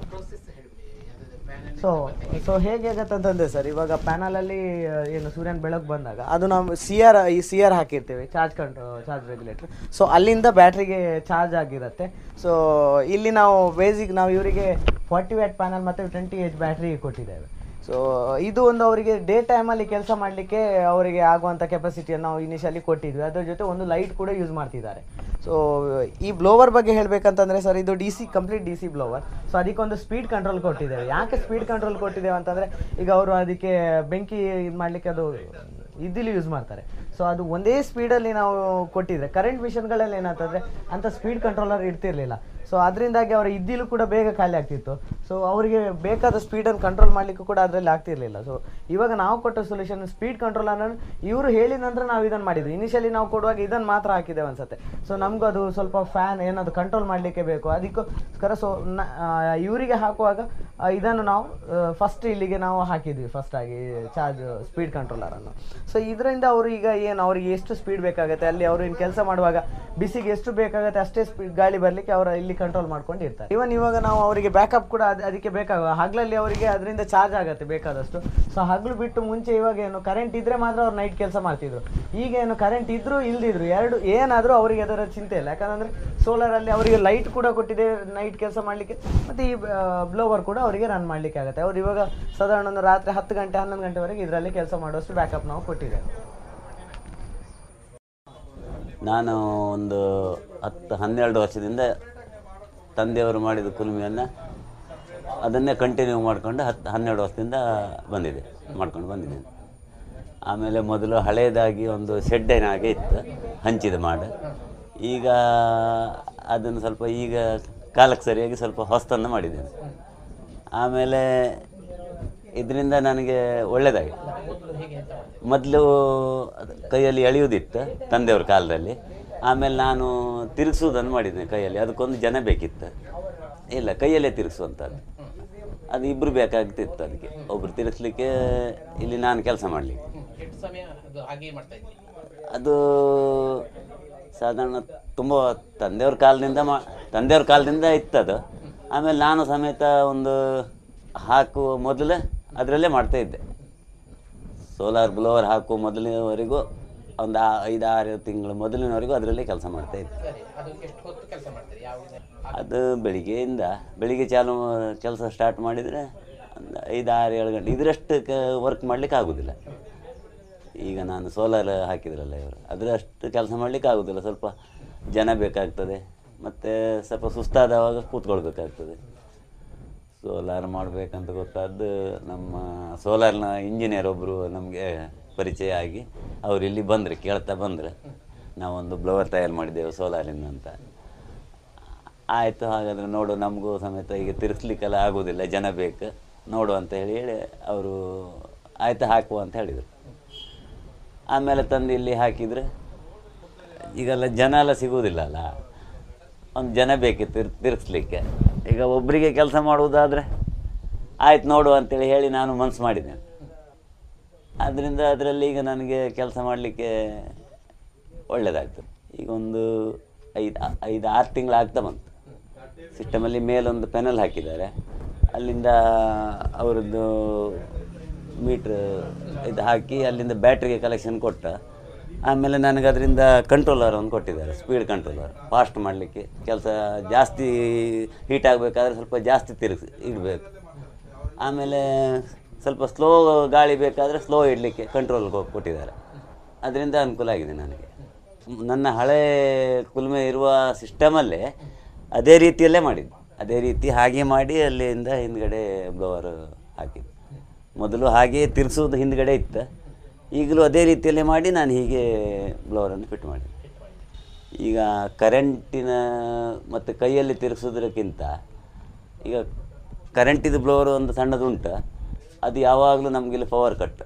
ಸೊ ಸೊ ಹೇಗೆ ಆಗತ್ತೆ ಅಂತಂದ್ರೆ ಸರ್ ಇವಾಗ ಪ್ಯಾನಲಲ್ಲಿ ಏನು ಸೂರ್ಯನ ಬೆಳಕು ಬಂದಾಗ ಅದು ನಾವು ಸಿ ಆರ್ ಈ ಸಿ ಆರ್ ಹಾಕಿರ್ತೀವಿ charge control charge regulator so ಅಲ್ಲಿಂದ ಬ್ಯಾಟ್ರಿಗೆ ಚಾರ್ಜ್ ಆಗಿರುತ್ತೆ ಸೊ ಇಲ್ಲಿ ನಾವು ಬೇಸಿಕ್ ನಾವು ಇವರಿಗೆ ಫಾರ್ಟಿ ವ್ಯಾಟ್ ಪ್ಯಾನಲ್ ಮತ್ತು ಟ್ವೆಂಟಿ ಏಜ್ ಬ್ಯಾಟ್ರಿ ಕೊಟ್ಟಿದ್ದೇವೆ ಸೊ ಇದು ಒಂದು ಅವರಿಗೆ ಡೇ ಟೈಮಲ್ಲಿ ಕೆಲಸ ಮಾಡಲಿಕ್ಕೆ ಅವರಿಗೆ ಆಗುವಂಥ ಕೆಪಾಸಿಟಿಯನ್ನು ನಾವು ಇನಿಷಿಯಲಿ ಕೊಟ್ಟಿದ್ವಿ ಅದ್ರ ಜೊತೆ ಒಂದು ಲೈಟ್ ಕೂಡ ಯೂಸ್ ಮಾಡ್ತಿದ್ದಾರೆ ಸೊ ಈ ಬ್ಲೋವರ್ ಬಗ್ಗೆ ಹೇಳಬೇಕಂತಂದರೆ ಸರ್ ಇದು DC complete DC blower so ಅದಕ್ಕೊಂದು ಸ್ಪೀಡ್ ಕಂಟ್ರೋಲ್ ಕೊಟ್ಟಿದ್ದೇವೆ ಯಾಕೆ ಸ್ಪೀಡ್ ಕಂಟ್ರೋಲ್ ಕೊಟ್ಟಿದ್ದೇವೆ ಅಂತಂದರೆ ಈಗ ಅವರು ಅದಕ್ಕೆ ಬೆಂಕಿ ಇದು ಮಾಡಲಿಕ್ಕೆ ಅದು ಇದ್ದಿಲ್ಲಿ ಯೂಸ್ ಮಾಡ್ತಾರೆ ಸೊ ಅದು ಒಂದೇ ಸ್ಪೀಡಲ್ಲಿ ನಾವು ಕೊಟ್ಟಿದ್ರೆ ಕರೆಂಟ್ ಮಿಷನ್ಗಳಲ್ಲಿ ಏನಾಗ್ತಂದರೆ ಅಂಥ ಸ್ಪೀಡ್ ಕಂಟ್ರೋಲರ್ ಇರ್ತಿರ್ಲಿಲ್ಲ ಸೊ ಅದರಿಂದಾಗಿ ಅವರ ಇದ್ದಿಲು ಕೂಡ ಬೇಗ ಖಾಲಿ ಆಗ್ತಿತ್ತು ಸೊ ಅವರಿಗೆ ಬೇಕಾದ ಸ್ಪೀಡನ್ನು ಕಂಟ್ರೋಲ್ ಮಾಡಲಿಕ್ಕೂ ಕೂಡ ಅದರಲ್ಲಿ ಆಗ್ತಿರ್ಲಿಲ್ಲ ಸೊ ಇವಾಗ ನಾವು ಕೊಟ್ಟ ಸೊಲ್ಯೂಷನ್ ಸ್ಪೀಡ್ ಕಂಟ್ರೋಲ್ ಅನ್ನೋದು ಇವರು ಹೇಳಿದ ನಂತರ ನಾವು ಇದನ್ನು ಮಾಡಿದ್ವಿ ಇನಿಷಿಯಲಿ ನಾವು ಕೊಡುವಾಗ ಇದನ್ನು ಮಾತ್ರ ಹಾಕಿದ್ದೇವೆ ಅನ್ಸುತ್ತೆ ಸೊ ನಮಗೂ ಅದು ಸ್ವಲ್ಪ ಫ್ಯಾನ್ ಏನಾದ್ರು ಕಂಟ್ರೋಲ್ ಮಾಡಲಿಕ್ಕೆ ಬೇಕು ಅದಕ್ಕೋಸ್ಕರ ಸೊ ಇವರಿಗೆ ಹಾಕುವಾಗ ಆ, ಇದನ್ನು ನಾವು ಫಸ್ಟ್ ಇಲ್ಲಿಗೆ ನಾವು ಹಾಕಿದ್ವಿ ಫಸ್ಟ್ ಆಗಿ ಚಾರ್ಜ್ ಸ್ಪೀಡ್ ಕಂಟ್ರೋಲರನ್ನು ಸೊ ಇದರಿಂದ ಅವರು ಈಗ ಏನು ಅವರಿಗೆ ಎಷ್ಟು ಸ್ಪೀಡ್ ಬೇಕಾಗುತ್ತೆ ಅಲ್ಲಿ ಅವರು ಏನು ಕೆಲಸ ಮಾಡುವಾಗ ಬಿಸಿಗೆ ಎಷ್ಟು ಬೇಕಾಗುತ್ತೆ ಅಷ್ಟೇ ಸ್ಪೀಡ್ ಗಾಳಿ ಬರಲಿಕ್ಕೆ ಅವರು ಇಲ್ಲಿ ಕಂಟ್ರೋಲ್ ಮಾಡ್ಕೊಂಡು ಇರ್ತಾರೆ ಇವನ್ ಇವಾಗ ನಾವು ಅವರಿಗೆ ಬ್ಯಾಕಪ್ ಕೂಡ ಅದ್- ಅದಕ್ಕೆ ಬೇಕಾಗ ಹಗಲಲ್ಲಿ ಅವರಿಗೆ ಅದರಿಂದ ಚಾರ್ಜ್ ಆಗುತ್ತೆ ಬೇಕಾದಷ್ಟು ಸೊ ಹಗಲು ಬಿಟ್ಟು ಮುಂಚೆ ಇವಾಗ ಏನು ಕರೆಂಟ್ ಇದ್ರೆ ಮಾತ್ರ ಅವ್ರು ನೈಟ್ ಕೆಲಸ ಮಾಡ್ತಿದ್ರು ಈಗ ಏನು ಕರೆಂಟ್ ಇದ್ರು ಇಲ್ದಿದ್ರು ಎರಡು ಏನಾದರೂ ಅವರಿಗೆ ಅದರ ಚಿಂತೆ ಇಲ್ಲ ಯಾಕಂದ್ರೆ ಸೋಲಾರಲ್ಲಿ ಅವರಿಗೆ ಲೈಟ್ ಕೂಡ ಕೊಟ್ಟಿದೆ ನೈಟ್ ಕೆಲಸ ಮಾಡಲಿಕ್ಕೆ ಮತ್ತು ಈ ಬ್ಲೋವರ್ ಕೂಡ ಅವರಿಗೆ ರನ್ ಮಾಡಲಿಕ್ಕೆ ಆಗುತ್ತೆ ಅವ್ರು ಇವಾಗ ಸಾಧಾರಣ ಒಂದು ರಾತ್ರಿ ಹತ್ತು ಗಂಟೆ ಹನ್ನೊಂದು ಗಂಟೆವರೆಗೆ ಇದರಲ್ಲಿ ಕೆಲಸ ಮಾಡುವಷ್ಟು ಬ್ಯಾಕಪ್ ನಾವು ಕೊಟ್ಟಿದ್ದೇವೆ ನಾನು ಒಂದು ಹತ್ತು ಹನ್ನೆರಡು ವರ್ಷದಿಂದ ತಂದೆಯವರು ಮಾಡಿದ ಕುಲುಮೆಯನ್ನು ಅದನ್ನೇ ಕಂಟಿನ್ಯೂ ಮಾಡಿಕೊಂಡು ಹತ್ತು ಹನ್ನೆರಡು ವರ್ಷದಿಂದ ಬಂದಿದೆ ಮಾಡ್ಕೊಂಡು ಬಂದಿದ್ದೇನೆ ಆಮೇಲೆ ಮೊದಲು ಹಳೆಯದಾಗಿ ಒಂದು ಶೆಡ್ಡಿನ ಹಾಗೆ ಇತ್ತು ಹಂಚಿದ ಮಾಡು ಈಗ ಅದನ್ನು ಸ್ವಲ್ಪ ಈಗ ಕಾಲಕ್ಕೆ ಸರಿಯಾಗಿ ಸ್ವಲ್ಪ ಹೊಸ್ತನ್ನು ಮಾಡಿದ್ದೇನೆ ಆಮೇಲೆ ಇದರಿಂದ ನನಗೆ ಒಳ್ಳೆಯದಾಗಿದೆ ಮೊದಲು ಕೈಯಲ್ಲಿ ಎಳೆಯೋದಿತ್ತು ತಂದೆಯವ್ರ ಕಾಲದಲ್ಲಿ ಆಮೇಲೆ ನಾನು ತಿರುಗಿಸೋದನ್ನು ಮಾಡಿದ್ದೇನೆ ಕೈಯಲ್ಲಿ ಅದಕ್ಕೊಂದು ಜನ ಬೇಕಿತ್ತು ಇಲ್ಲ ಕೈಯಲ್ಲೇ ತಿರುಗಿಸುವಂಥದ್ದು ಅದು ಇಬ್ಬರು ಬೇಕಾಗ್ತಿತ್ತು ಅದಕ್ಕೆ ಒಬ್ರು ತಿರುಗಿಸ್ಲಿಕ್ಕೆ ಇಲ್ಲಿ ನಾನು ಕೆಲಸ ಮಾಡಲಿಕ್ಕೆ ಎಷ್ಟು ಸಮಯ ಅದು ಹಾಗೆ ಮಾಡ್ತಾ ಇದ್ವಿ ಅದು ಸಾಧಾರಣ ತುಂಬ ತಂದೆಯವ್ರ ಕಾಲದಿಂದ ಮಾ ತಂದೆಯವ್ರ ಕಾಲದಿಂದ ಇತ್ತದು ಆಮೇಲೆ ನಾನು ಸಮೇತ ಒಂದು ಹಾಕುವ ಮೊದಲೇ ಅದರಲ್ಲೇ ಮಾಡ್ತಾ ಇದ್ದೆ ಸೋಲಾರ್ ಬ್ಲೋವರ್ ಹಾಕುವ ಮೊದಲಿನವರೆಗೂ ಒಂದು ಆ- ಐದು ಆರು ತಿಂಗಳು ಮೊದಲಿನವರೆಗೂ ಅದರಲ್ಲೇ ಕೆಲಸ ಮಾಡ್ತಾ ಇದ್ದೆ ಸರಿ ಅದು ಎಷ್ಟು ಹೊತ್ತು ಕೆಲಸ ಮಾಡ್ತೀರಿ ಯಾವ ಅದು ಬೆಳಿಗ್ಗೆಯಿಂದ ಬೆಳಿಗ್ಗೆ ಚಾಲು ಕೆಲಸ ಸ್ಟಾರ್ಟ್ ಮಾಡಿದರೆ ಒಂದು ಐದು ಆರು ಏಳು ಗಂಟೆ ಇದರಷ್ಟು ಕ ವರ್ಕ್ ಮಾಡಲಿಕ್ಕೆ ಆಗೋದಿಲ್ಲ ಈಗ ನಾನು ಸೋಲಾರ್ ಹಾಕಿದ್ರಲ್ಲ ಇವರು ಅದರಷ್ಟು ಕೆಲಸ ಮಾಡಲಿಕ್ಕೆ ಆಗೋದಿಲ್ಲ ಸ್ವಲ್ಪ ಜನ ಬೇಕಾಗ್ತದೆ ಮತ್ತು ಸ್ವಲ್ಪ ಸುಸ್ತಾದವಾಗ ಕೂತ್ಕೊಳ್ಬೇಕಾಗ್ತದೆ ಸೋಲಾರ್ ಮಾಡಬೇಕಂತ ಗೊತ್ತಾದ್ದು ನಮ್ಮ ಸೋಲಾರ್ನ ಇಂಜಿನಿಯರ್ ಒಬ್ಬರು ನಮಗೆ ಪರಿಚಯ ಆಗಿ ಅವ್ರು ಇಲ್ಲಿ ಬಂದರೆ ಕೇಳ್ತಾ ಬಂದರೆ ನಾವೊಂದು ಬ್ಲವರ್ ತಯಾರು ಮಾಡಿದ್ದೇವೆ ಸೋಲಾರಿಂದ ಅಂತ ಆಯಿತು ಹಾಗಾದರೆ ನೋಡು ನಮಗೂ ಸಮೇತ ಈಗ ತಿರ್ಸ್ಲಿಕ್ಕೆಲ್ಲ ಆಗೋದಿಲ್ಲ ಜನ ಬೇಕು ನೋಡು ಅಂತ ಹೇಳಿ ಹೇಳಿ ಅವರು ಆಯಿತು ಹಾಕುವ ಅಂತ ಹೇಳಿದರು ಆಮೇಲೆ ತಂದು ಇಲ್ಲಿ ಹಾಕಿದರೆ ಈಗೆಲ್ಲ ಜನ ಎಲ್ಲ ಸಿಗುವುದಿಲ್ಲ ಅಲ್ಲ ಒಂದು ಜನ ಬೇಕಿತ್ತು ತಿರ್ ತಿರ್ಗಿಸ್ಲಿಕ್ಕೆ ಈಗ ಒಬ್ಬರಿಗೆ ಕೆಲಸ ಮಾಡುವುದಾದರೆ ಆಯ್ತು ನೋಡು ಅಂತೇಳಿ ಹೇಳಿ ನಾನು ಮನ್ಸು ಮಾಡಿದ್ದೇನೆ ಆದ್ದರಿಂದ ಅದರಲ್ಲಿ ಈಗ ನನಗೆ ಕೆಲಸ ಮಾಡಲಿಕ್ಕೆ ಒಳ್ಳೆಯದಾಗ್ತದೆ ಈಗ ಒಂದು ಐದು ಐದು ಆರು ತಿಂಗಳು ಆಗ್ತಾ ಬಂತು ಸಿಸ್ಟಮಲ್ಲಿ ಮೇಲೊಂದು ಪೆನಲ್ ಹಾಕಿದ್ದಾರೆ ಅಲ್ಲಿಂದ ಅವರದ್ದು ಮೀಟ್ರ್ ಇದು ಹಾಕಿ ಅಲ್ಲಿಂದ ಬ್ಯಾಟ್ರಿಗೆ ಕಲೆಕ್ಷನ್ ಕೊಟ್ಟ ಆಮೇಲೆ ನನಗೆ ಅದರಿಂದ ಕಂಟ್ರೋಲರ್ ಒಂದು ಕೊಟ್ಟಿದ್ದಾರೆ ಸ್ಪೀಡ್ ಕಂಟ್ರೋಲರ್ ಫಾಸ್ಟ್ ಮಾಡಲಿಕ್ಕೆ ಕೆಲಸ ಜಾಸ್ತಿ ಹೀಟ್ ಆಗಬೇಕಾದ್ರೆ ಸ್ವಲ್ಪ ಜಾಸ್ತಿ ತಿರುಗಿಸಿ ಇಡಬೇಕು ಆಮೇಲೆ ಸ್ವಲ್ಪ ಸ್ಲೋ ಗಾಳಿ ಬೇಕಾದರೆ ಸ್ಲೋ ಇಡಲಿಕ್ಕೆ ಕಂಟ್ರೋಲ್ ಕೊಟ್ಟಿದ್ದಾರೆ ಅದರಿಂದ ಅನುಕೂಲ ಆಗಿದೆ ನನಗೆ ನನ್ನ ಹಳೆ ಕುಲ್ಮೆ ಇರುವ ಸಿಸ್ಟಮಲ್ಲೇ ಅದೇ ರೀತಿಯಲ್ಲೇ ಮಾಡಿದ್ದು ಅದೇ ರೀತಿ ಹಾಗೆ ಮಾಡಿ ಅಲ್ಲಿಂದ ಹಿಂದ್ಗಡೆ ಬ್ಲೋವರ್ ಹಾಕಿದ್ದು ಮೊದಲು ಹಾಗೆ ತಿರ್ಸೋದು ಹಿಂದ್ಗಡೆ ಇತ್ತು ಈಗಲೂ ಅದೇ ರೀತಿಯಲ್ಲೇ ಮಾಡಿ ನಾನು ಹೀಗೆ ಬ್ಲೋವರನ್ನು ಫಿಟ್ ಮಾಡಿದ್ದೆ ಈಗ ಕರೆಂಟಿನ ಮತ್ತು ಕೈಯಲ್ಲಿ ತಿರುಗಿಸೋದಕ್ಕಿಂತ ಈಗ ಕರೆಂಟಿದು ಬ್ಲೋವರ್ ಒಂದು ಸಣ್ಣದು ಉಂಟು ಅದು ಯಾವಾಗಲೂ ನಮಗಿಲ್ಲಿ ಪವರ್ ಕಟ್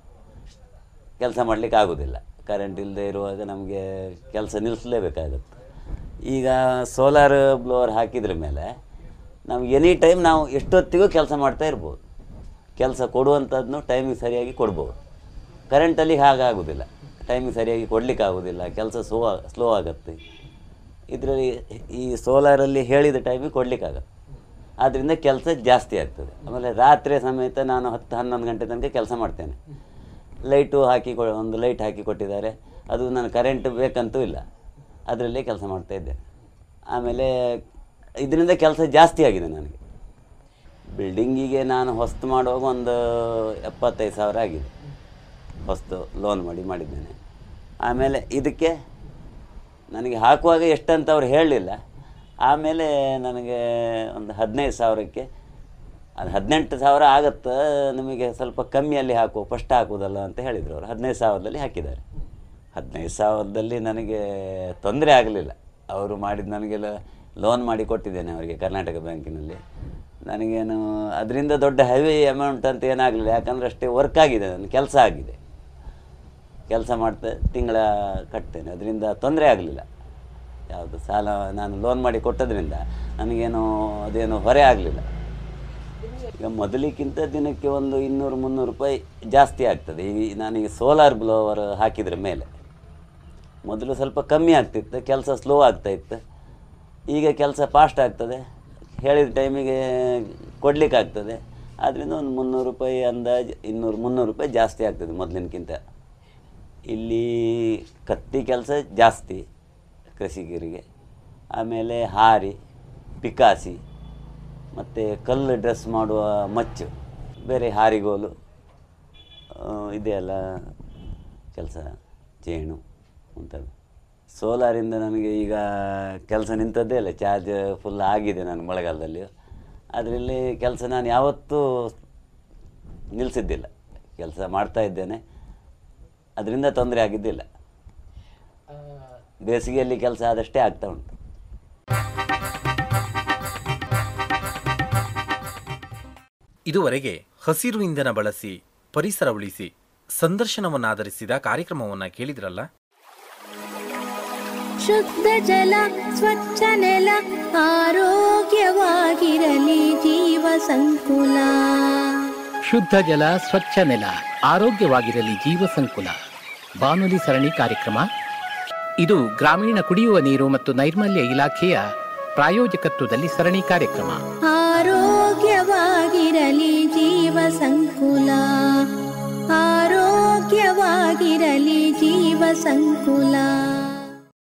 ಕೆಲಸ ಮಾಡಲಿಕ್ಕೆ ಆಗೋದಿಲ್ಲ ಕರೆಂಟ್ ಇಲ್ಲದೆ ಇರುವಾಗ ನಮಗೆ ಕೆಲಸ ನಿಲ್ಲಿಸಲೇಬೇಕಾಗುತ್ತೆ ಈಗ ಸೋಲಾರ್ ಬ್ಲೋವರ್ ಹಾಕಿದ್ರ ಮೇಲೆ ನಾವು ಎನಿ ಟೈಮ್ ನಾವು ಎಷ್ಟೊತ್ತಿಗೂ ಕೆಲಸ ಮಾಡ್ತಾ ಇರ್ಬೋದು ಕೆಲಸ ಕೊಡುವಂಥದ್ದನ್ನು ಟೈಮಿಗೆ ಸರಿಯಾಗಿ ಕೊಡ್ಬೋದು ಕರೆಂಟಲ್ಲಿ ಹಾಗಾಗೋದಿಲ್ಲ ಟೈಮಿಗೆ ಸರಿಯಾಗಿ ಕೊಡಲಿಕ್ಕೆ ಆಗೋದಿಲ್ಲ ಕೆಲಸ ಸ್ಲೋ ಸ್ಲೋ ಆಗುತ್ತೆ ಇದರಲ್ಲಿ ಈ ಸೋಲಾರಲ್ಲಿ ಹೇಳಿದ ಟೈಮಿಗೆ ಕೊಡಲಿಕ್ಕಾಗತ್ತೆ ಆದ್ದರಿಂದ ಕೆಲಸ ಜಾಸ್ತಿ ಆಗ್ತದೆ ಆಮೇಲೆ ರಾತ್ರಿ ಸಮೇತ ನಾನು ಹತ್ತು ಹನ್ನೊಂದು ಗಂಟೆ ತನಕ ಕೆಲಸ ಮಾಡ್ತೇನೆ ಲೈಟು ಹಾಕಿ ಕೊ ಒಂದು ಲೈಟ್ ಹಾಕಿ ಕೊಟ್ಟಿದ್ದಾರೆ ಅದು ನಾನು ಕರೆಂಟ್ ಬೇಕಂತೂ ಇಲ್ಲ ಅದರಲ್ಲೇ ಕೆಲಸ ಮಾಡ್ತಾ ಇದ್ದೇನೆ ಆಮೇಲೆ ಇದರಿಂದ ಕೆಲಸ ಜಾಸ್ತಿ ಆಗಿದೆ ನನಗೆ ಬಿಲ್ಡಿಂಗಿಗೆ ನಾನು ಹೊಸ್ತು ಮಾಡುವಾಗ ಒಂದು ಎಪ್ಪತ್ತೈದು ಸಾವಿರ ಆಗಿದೆ ಹೊಸ್ತು ಲೋನ್ ಮಾಡಿ ಮಾಡಿದ್ದೇನೆ ಆಮೇಲೆ ಇದಕ್ಕೆ ನನಗೆ ಹಾಕುವಾಗ ಎಷ್ಟಂತ ಅವ್ರು ಹೇಳಲಿಲ್ಲ ಆಮೇಲೆ ನನಗೆ ಒಂದು ಹದಿನೈದು ಸಾವಿರಕ್ಕೆ ಅದು ಹದಿನೆಂಟು ಸಾವಿರ ಆಗುತ್ತೆ ನಿಮಗೆ ಸ್ವಲ್ಪ ಕಮ್ಮಿಯಲ್ಲಿ ಹಾಕು ಫಸ್ಟ್ ಹಾಕುವುದಲ್ಲ ಅಂತ ಹೇಳಿದರು ಅವರು ಹದಿನೈದು ಸಾವಿರದಲ್ಲಿ ಹಾಕಿದ್ದಾರೆ ಹದಿನೈದು ಸಾವಿರದಲ್ಲಿ ನನಗೆ ತೊಂದರೆ ಆಗಲಿಲ್ಲ ಅವರು ಮಾಡಿದ ನನಗೆಲ್ಲ ಲೋನ್ ಮಾಡಿ ಕೊಟ್ಟಿದ್ದೇನೆ ಅವರಿಗೆ ಕರ್ನಾಟಕ ಬ್ಯಾಂಕಿನಲ್ಲಿ ನನಗೇನು ಅದರಿಂದ ದೊಡ್ಡ ಹೆವಿ ಅಮೌಂಟ್ ಅಂತ ಏನಾಗಲಿಲ್ಲ ಯಾಕಂದರೆ ಅಷ್ಟೇ ವರ್ಕ್ ಆಗಿದೆ ನನ್ನ ಕೆಲಸ ಆಗಿದೆ ಕೆಲಸ ಮಾಡ್ತಾ ತಿಂಗಳ ಕಟ್ತೇನೆ ಅದರಿಂದ ತೊಂದರೆ ಆಗಲಿಲ್ಲ ಯಾವುದು ಸಾಲ ನಾನು ಲೋನ್ ಮಾಡಿ ಕೊಟ್ಟದ್ರಿಂದ ನನಗೇನು ಅದೇನು ಹೊರೆ ಆಗಲಿಲ್ಲ ಈಗ ಮೊದಲಿಕ್ಕಿಂತ ದಿನಕ್ಕೆ ಒಂದು ಇನ್ನೂರು ಮುನ್ನೂರು ರೂಪಾಯಿ ಜಾಸ್ತಿ ಆಗ್ತದೆ ಈ ನಾನೀಗ ಸೋಲಾರ್ ಬ್ಲೋವರ್ ಹಾಕಿದ್ರ ಮೇಲೆ ಮೊದಲು ಸ್ವಲ್ಪ ಕಮ್ಮಿ ಆಗ್ತಿತ್ತು ಕೆಲಸ ಸ್ಲೋ ಆಗ್ತಾಯಿತ್ತು ಈಗ ಕೆಲಸ ಫಾಸ್ಟ್ ಆಗ್ತದೆ ಹೇಳಿದ ಟೈಮಿಗೆ ಕೊಡಲಿಕ್ಕಾಗ್ತದೆ ಆದ್ದರಿಂದ ಒಂದು ಮುನ್ನೂರು ರೂಪಾಯಿ ಅಂದಾಜು ಇನ್ನೂರು ಮುನ್ನೂರು ರೂಪಾಯಿ ಜಾಸ್ತಿ ಆಗ್ತದೆ ಮೊದಲಿನಕ್ಕಿಂತ ಇಲ್ಲಿ ಕತ್ತಿ ಕೆಲಸ ಜಾಸ್ತಿ ಕೃಷಿಕರಿಗೆ ಆಮೇಲೆ ಹಾರಿ ಪಿಕಾಸಿ ಮತ್ತು ಕಲ್ಲು ಡ್ರೆಸ್ ಮಾಡುವ ಮಚ್ಚು ಬೇರೆ ಹಾರಿಗೋಲು ಆ, ಇದೆಲ್ಲ ಕೆಲಸ ಚೇಣು ಮುಂತಾದ ಸೋಲಾರಿಂದ ನನಗೆ ಈಗ ಕೆಲಸ ನಿಂತದ್ದೇ ಇಲ್ಲ ಚಾರ್ಜ್ ಫುಲ್ ಆಗಿದೆ ನಾನು ಮಳೆಗಾಲದಲ್ಲಿ ಅದರಲ್ಲಿ ಕೆಲಸ ನಾನು ಯಾವತ್ತೂ ನಿಲ್ಲಿಸಿದ್ದಿಲ್ಲ ಕೆಲಸ ಮಾಡ್ತಾ ಇದ್ದೇನೆ ಅದರಿಂದ ತೊಂದರೆ ಆಗಿದ್ದಿಲ್ಲ ಬೇಸಿಗೆಯಲ್ಲಿ ಕೆಲಸ ಆದಷ್ಟೇ ಆಗ್ತಾ ಉಂಟು ಇದುವರೆಗೆ ಹಸಿರು ಇಂಧನ ಬಳಸಿ ಪರಿಸರ ಉಳಿಸಿ ಸಂದರ್ಶನವನ್ನಾಧರಿಸಿದ ಕಾರ್ಯಕ್ರಮವನ್ನ ಕೇಳಿದ್ರಲ್ಲ ಶುದ್ಧ ಜಲ ಸ್ವಚ್ಛ ನೆಲ ಆರೋಗ್ಯವಾಗಿರಲಿ ಜೀವ ಸಂಕುಲ ಶುದ್ಧ ಜಲ ಸ್ವಚ್ಛ ನೆಲ ಆರೋಗ್ಯವಾಗಿರಲಿ ಜೀವ ಸಂಕುಲ ಬಾನುಲಿ ಸರಣಿ ಕಾರ್ಯಕ್ರಮ ಇದು ಗ್ರಾಮೀಣ ಕುಡಿಯುವ ನೀರು ಮತ್ತು ನೈರ್ಮಲ್ಯ ಇಲಾಖೆಯ ಪ್ರಾಯೋಜಕತ್ವದಲ್ಲಿ ಸರಣಿ ಕಾರ್ಯಕ್ರಮ ಆರೋಗ್ಯವಾಗಿರಲಿ ಜೀವ ಸಂಕುಲ ಆರೋಗ್ಯವಾಗಿರಲಿ ಜೀವ ಸಂಕುಲ